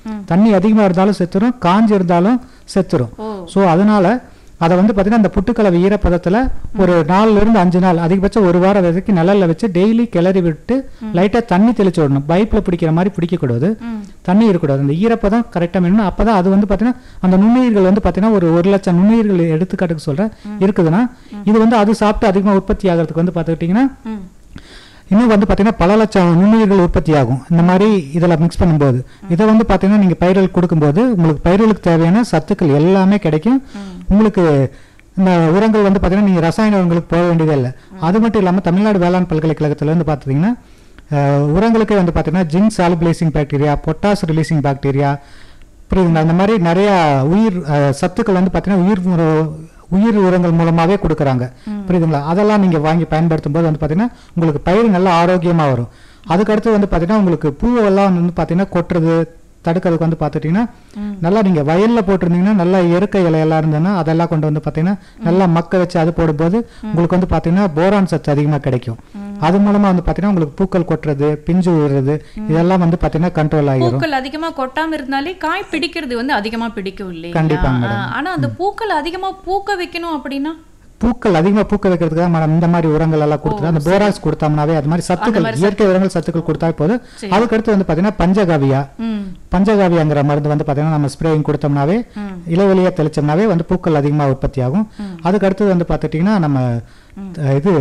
தண்ணி அதிகமாக இருந்தாலும் செத்துரும் காஞ்சி இருந்தாலும் செத்துரும் ஓ ஸோ அதனால அதை வந்து பார்த்தீங்கன்னா அந்த புட்டுக்கலவை ஈரப்பதத்தில் ஒரு நாலுல இருந்து அஞ்சு நாள் அதிகபட்சம் ஒரு வாரம் வரைக்கும் நிழல்ல வச்சு டெய்லி கிளறி விட்டு லைட்டாக தண்ணி தெளிச்சு விடணும் பைப்பில் பிடிக்கிற மாதிரி பிடிக்கக்கூடாது ம் தண்ணி இருக்கக்கூடாது அந்த ஈரப்பதம் கரெக்டாக வேணும் அப்போ தான் அது வந்து பார்த்தீங்கன்னா அந்த நுண்ணுயிர்கள் வந்து பார்த்தீங்கன்னா ஒரு ஒரு லட்சம் நுண்ணுயிர்கள் எடுத்துக்காட்டுக்கு சொல்கிறேன் இருக்குதுன்னா இது வந்து அது சாப்பிட்டு அதிகமாக உற்பத்தி ஆகிறதுக்கு வந்து பார்த்துக்கிட்டிங்கன்னா ம் இன்னும் வந்து பார்த்தீங்கன்னா பல லட்சம் நுண்ணுயிர்கள் உற்பத்தி ஆகும் இந்த மாதிரி இதில் மிக்ஸ் பண்ணும்போது இதை வந்து பார்த்தீங்கன்னா நீங்கள் பயிர்களுக்கு கொடுக்கும்போது உங்களுக்கு பயிர்களுக்கு தேவையான சத்துக்கள் எல்லாமே கிடைக்கும் உங்களுக்கு இந்த உரங்கள் வந்து பார்த்தீங்கன்னா நீங்கள் ரசாயன உரங்களுக்கு போக வேண்டியதே இல்லை அது மட்டும் இல்லாமல் தமிழ்நாடு வேளாண் பல்கலைக்கழகத்தில் வந்து பார்த்தீங்கன்னா அஹ், உரங்களுக்கே வந்து பார்த்தீங்கன்னா zinc solubilising bacteria potash releasing bacteria புரியுதுங்களா இந்த மாதிரி நிறைய உயிர் அஹ், சத்துக்கள் வந்து பார்த்தீங்கன்னா உயிர் உர- உயிர் உரங்கள் மூலமாவே கொடுக்குறாங்க புரியுதுங்களா அதெல்லாம் நீங்க வாங்கி பயன்படுத்தும் போது வந்து பார்த்தீங்கன்னா உங்களுக்கு பயிர் நல்லா ஆரோக்கியமா வரும் அதுக்கடுத்து வந்து பார்த்தீங்கன்னா உங்களுக்கு பூவெல்லாம் வந்து பார்த்தீங்கன்னா கொட்டுறது தடுக்கிறதுக்கு வந்து பார்த்துட்டிங்கன்னா நல்லா நீங்க வயல்ல போட்டிருந்தீங்கன்னா நல்லா இயற்கை இலையெல்லாம் இருந்ததுன்னா அதெல்லாம் கொண்டு வந்து பார்த்தீங்கன்னா நல்லா மக்க வச்சு அது போடும்போது உங்களுக்கு வந்து பார்த்தீங்கன்னா போரான் சத்து அதிகமாக கிடைக்கும் அது மூலமா வந்து பார்த்தீங்கன்னா உங்களுக்கு பூக்கள் கொட்டுறது பிஞ்சு விடுறது இதெல்லாம் வந்து பார்த்தீங்கன்னா கண்ட்ரோல் ஆகிரும் பூக்கள் அதிகமா கொட்டாம இருந்தாலே காய் பிடிக்கிறது வந்து அதிகமா பிடிக்கும் இல்லையா கண்டிப்பாங்க மேடம். ஆ, ஆனா அந்த பூக்கள் அதிகமா பூக்க வைக்கணும் அப்படின்னா பூக்கள் அதிகமா பூக்க வைக்கிறதுக்கு தான் மேடம் இந்த மாதிரி உரங்கள் எல்லாம் கொடுத்துட்டு அந்த போராக்ஸ் கொடுத்தோம்னாவே அது மாதிரி சத்துக்கள் இயற்கை உரங்கள் சத்துக்கள் கொடுத்தா போதும் அதுக்கடுத்து வந்து பார்த்தீங்கன்னா பஞ்சகாவியா ம் பஞ்சகாவியாங்கிற மருந்து வந்து பார்த்தீங்கன்னா நம்ம ஸ்ப்ரேயிங் கொடுத்தோம்னாவே ம். இளவெளியா தெளிச்சோம்னாவே வந்து பூக்கள் அதிகமாக உற்பத்தி ஆகும் அதுக்கு அடுத்தது வந்து பார்த்துட்டிங்கன்னா நம்ம அஹ், இது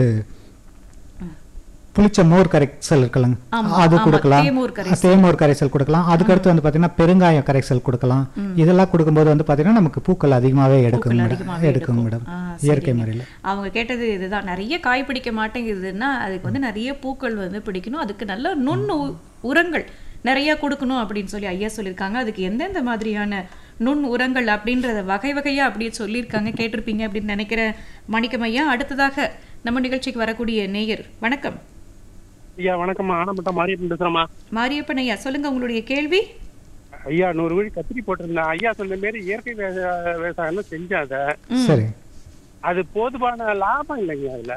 புளிச்ச மோர் கரைசல் இருக்குல்லங்க ஆமா, அது ஆமா, கொடுக்கலாம் தேமூர் கரைசல். தேமோர் கரைசல் கொடுக்கலாம் அதுக்கு அடுத்து வந்து பார்த்தீங்கன்னா பெருங்காயம் கரைசல் கொடுக்கலாம் இதெல்லாம் கொடுக்கும்போது வந்து பார்த்தீங்கன்னா நமக்கு பூக்கள் அதிகமாகவே எடுக்கும் பூக்கள் மேடம் அதிகமாவே எடுக்கும் எடுக்கும். மேடம் ஆ, இயற்கை சரிங்க. முறையில் அவங்க கேட்டது இதுதான் நிறைய காய் பிடிக்க மாட்டேங்குதுன்னா அதுக்கு வந்து நிறைய பூக்கள் வந்து பிடிக்கணும் அதுக்கு நல்ல நுண் உ- உரங்கள் நிறைய கொடுக்கணும் அப்படின்னு சொல்லி ஐயா சொல்லியிருக்காங்க அதுக்கு எந்தெந்த மாதிரியான நுண் உரங்கள் அப்படின்றத வகை வகையா அப்படியே சொல்லியிருக்காங்க கேட்டிருப்பீங்க அப்படின்னு நினைக்கிறேன் மணிக்கம் ஐயா அடுத்ததாக நம்ம நிகழ்ச்சிக்கு வரக்கூடிய நேயர் வணக்கம் ஐயா வணக்கம்மா ஆனப்பட்ட மாரியப்பன் பேசுறேம்மா மாரியப்பன் ஐயா சொல்லுங்க உங்களுடைய கேள்வி ஐயா நூறு வீடு கத்திரி போட்டிருந்தேன் ஐயா சொன்ன மாரி இயற்கை விவசா- விவசாயம் செஞ்சேன் அதை சரி அது போதுமான லாபம் இல்லைங்க அதுல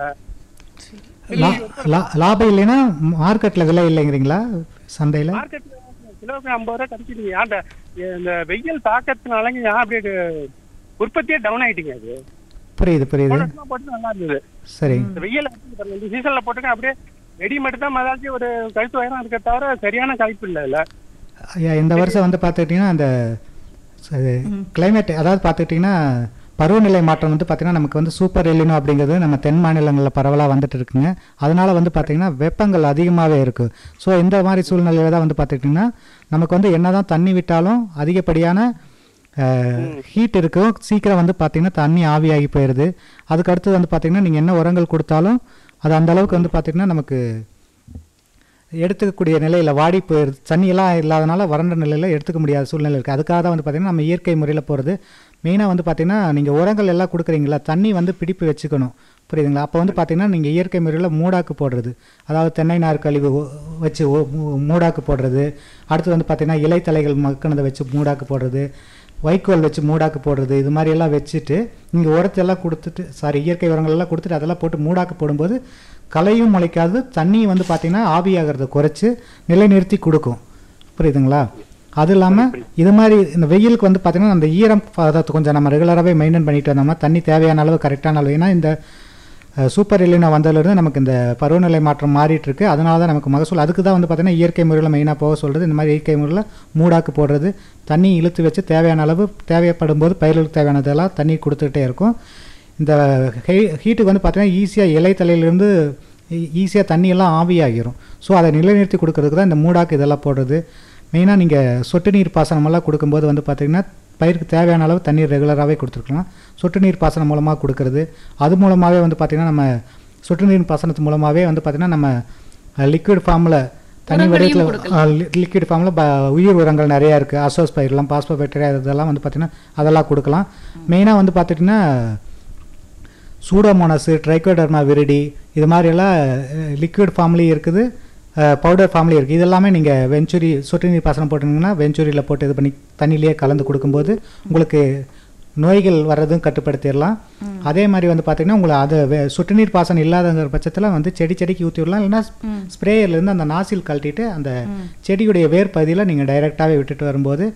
லா- லா- லாபம் இல்லைன்னா மார்க்கெட்ல விலை இல்லைங்கிறீங்களா சந்தையில மார்க்கெட்ல கிலோக்கு ஐம்பது ரூபா கிடைச்சிடுங்க அந்த இந்த வெயில் தாக்கத்தினாலங்க ஏன் அப்படியே உற்பத்தியே டவுன் ஆயிட்டுங்க அது புரியுது புரியுது போன வருஷமா போட்டு நல்லா இருந்தது சரி இந்த வெயில் அடிக்குது பாருங்க, இந்த சீசன்ல போட்டுங்க அப்படியே ரெடிமேட் தான் மதாச்சும் ஒரு கழுத்து உயரம் இருக்க தவிர சரியான காய்ப்பு இல்லை இல்ல ஐயா இந்த வருஷம் வந்து பார்த்துக்கிட்டிங்கன்னா அந்த கிளைமேட் அதாவது பார்த்துக்கிட்டிங்கன்னா பருவநிலை மாற்றம் வந்து பார்த்தீங்கன்னா நமக்கு வந்து சூப்பர் எல்லினோ அப்படிங்கிறது நம்ம தென் மாநிலங்களில் பரவலாக வந்துட்டு இருக்குங்க அதனால வந்து பார்த்தீங்கன்னா வெப்பங்கள் அதிகமாகவே இருக்குது ஸோ இந்த மாதிரி சூழ்நிலையில தான் வந்து பார்த்துக்கிட்டிங்கன்னா நமக்கு வந்து என்னதான் தண்ணி விட்டாலும் அதிகப்படியான ஹீட் இருக்கும் சீக்கிரம் வந்து பார்த்தீங்கன்னா தண்ணி ஆவியாகி போயிடுது அதுக்கு அடுத்தது வந்து பார்த்தீங்கன்னா நீங்கள் என்ன உரங்கள் கொடுத்தாலும் அது அந்த அளவுக்கு வந்து பார்த்தீங்கன்னா நமக்கு எடுத்துக்கக்கூடிய நிலையில் வாடி போயிடுது தண்ணியெல்லாம் இல்லாதனால வறண்ட நிலையில் எடுத்துக்க முடியாத சூழ்நிலை இருக்குது அதுக்காக தான் வந்து பார்த்திங்கன்னா நம்ம இயற்கை முறையில் போகிறது மெயினாக வந்து பார்த்திங்கன்னா நீங்கள் உரங்கள் எல்லாம் கொடுக்குறீங்களா தண்ணி வந்து பிடிப்பு வச்சுக்கணும் புரியுதுங்களா அப்போ வந்து பார்த்திங்கன்னா நீங்கள் இயற்கை முறையில் மூடாக்கு போடுறது அதாவது தென்னை நார் கழிவு ஒ- வச்சு ஒ- மூ- மூடாக்கு போடுறது அடுத்து வந்து பார்த்திங்கன்னா இலைத்தலைகள் மக்கினதை வச்சு மூடாக்கு போடுறது வைக்கோல் வச்சு மூடாக்கு போடுறது இது மாதிரி எல்லாம் வச்சுட்டு நீங்கள் உரத்தெல்லாம் கொடுத்துட்டு சாரி இயற்கை உரங்கள் எல்லாம் கொடுத்துட்டு அதெல்லாம் போட்டு மூடாக்கு போடும்போது களையும் முளைக்காது தண்ணி வந்து பார்த்தீங்கன்னா ஆவியாகிறத குறைச்சி நிலைநிறுத்தி கொடுக்கும் புரியுதுங்களா அது இல்லாமல் இது மாதிரி இந்த வெயிலுக்கு வந்து பார்த்தீங்கன்னா அந்த ஈரம் பதத்தை கொஞ்சம் நம்ம ரெகுலராகவே மெயின்டைன் பண்ணிட்டு வந்தோம்னா தண்ணி தேவையான அளவு கரெக்டான அளவு ஏன்னா இந்த அஹ், சூப்பர் எல்லினா வந்ததுலேருந்து நமக்கு இந்த பருவநிலை மாற்றம் மாறிட்டு இருக்கு அதனால தான் நமக்கு மகசூல் அதுக்கு தான் வந்து பார்த்தீங்கன்னா இயற்கை முறையில் மெயினாக போக சொல்கிறது இந்த மாதிரி இயற்கை முறையில் மூடாக்கு போடுறது தண்ணி இழுத்து வச்சு தேவையான அளவு தேவைப்படும் போது பயிர்களுக்கு தேவையானதெல்லாம் தண்ணி கொடுத்துக்கிட்டே இருக்கும் இந்த ஹெ- ஹீட்டுக்கு வந்து பார்த்தீங்கன்னா ஈஸியாக இலை தலையிலேருந்து ஈஸியாக தண்ணியெல்லாம் ஆவியாகிரும் ஸோ அதை நிலைநிறுத்தி கொடுக்கறதுக்கு தான் இந்த மூடாக்கு இதெல்லாம் போடுறது மெயினாக நீங்கள் சொட்டு நீர் பாசனமெல்லாம் கொடுக்கும்போது வந்து பார்த்தீங்கன்னா பயிருக்கு தேவையான அளவு தண்ணீர் ரெகுலராகவே கொடுத்துருக்கலாம் சொட்டு நீர் பாசனம் மூலமாக கொடுக்கறது அது மூலமாகவே வந்து பார்த்திங்கன்னா நம்ம சொட்டு நீர் பாசனத்து மூலமாகவே வந்து பார்த்திங்கன்னா நம்ம லிக்விட் ஃபார்மில் தனி உரங்களையும் வடிவத்தில் லிக்விட் ஃபார்மில் உயிர் உரங்கள் நிறையா இருக்குது அசோஸ் பயிரெலாம் பாஸ்போபேக்டீரியா இதெல்லாம் வந்து பார்த்திங்கன்னா அதெல்லாம் கொடுக்கலாம் மெயினாக வந்து பார்த்துட்டிங்கன்னா சூடோமோனஸு ட்ரைகோடர்மா விரிடி இது மாதிரியெல்லாம் லிக்விட் ஃபார்ம்லேயும் இருக்குது பவுடர் ஃபார்ம்லேயும் இருக்குது இதெல்லாமே நீங்கள் வெஞ்சுரி சொட்டு நீர் பாசனம் போட்டிங்கன்னா வெஞ்சுரியில் போட்டு இது பண்ணி தண்ணியிலேயே கலந்து கொடுக்கும்போது உங்களுக்கு நோய்கள் வர்றதும் கட்டுப்படுத்திடலாம் அதே மாதிரி வந்து பார்த்தீங்கன்னா உங்களை அதை வே- சொட்டு நீர் பாசனம் இல்லாதங்கிற பட்சத்தில் வந்து செடி செடிக்கு ஊற்றி விடலாம் இல்லைன்னா ஸ்ப்ரேயர்லேருந்து அந்த நாசில் கழட்டிட்டு அந்த செடியுடைய வேர் பகுதியில் நீங்கள் டைரெக்டாகவே விட்டுட்டு வரும்போது